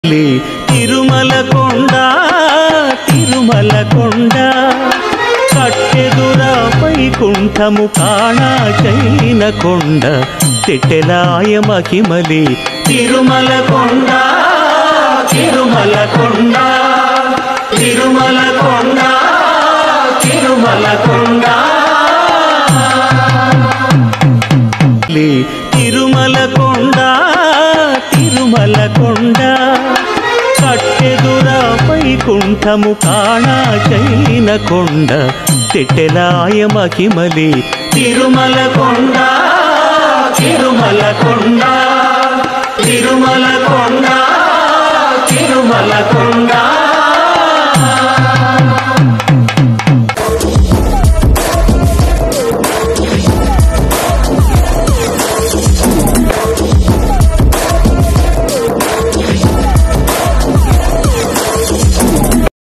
లే తిరుమల కొండ తిరుమల కొండ కట్టెదురా వైకుంఠము కాణాచైన కొండ తెట్టెలాయ మహిమలి తిరుమల కొండ తిరుమల కొండ తిరుమల కొండ తిరుమల కొండ లే తిరుమల కొండ తిరుమల కొండ కట్టెదురా వైకుంఠము కాణాచైన కొండ తెట్టెలాయ మహిమలి తిరుమల కొండ తిరుమల కొండ తిరుమల కొండ తిరుమల కొండ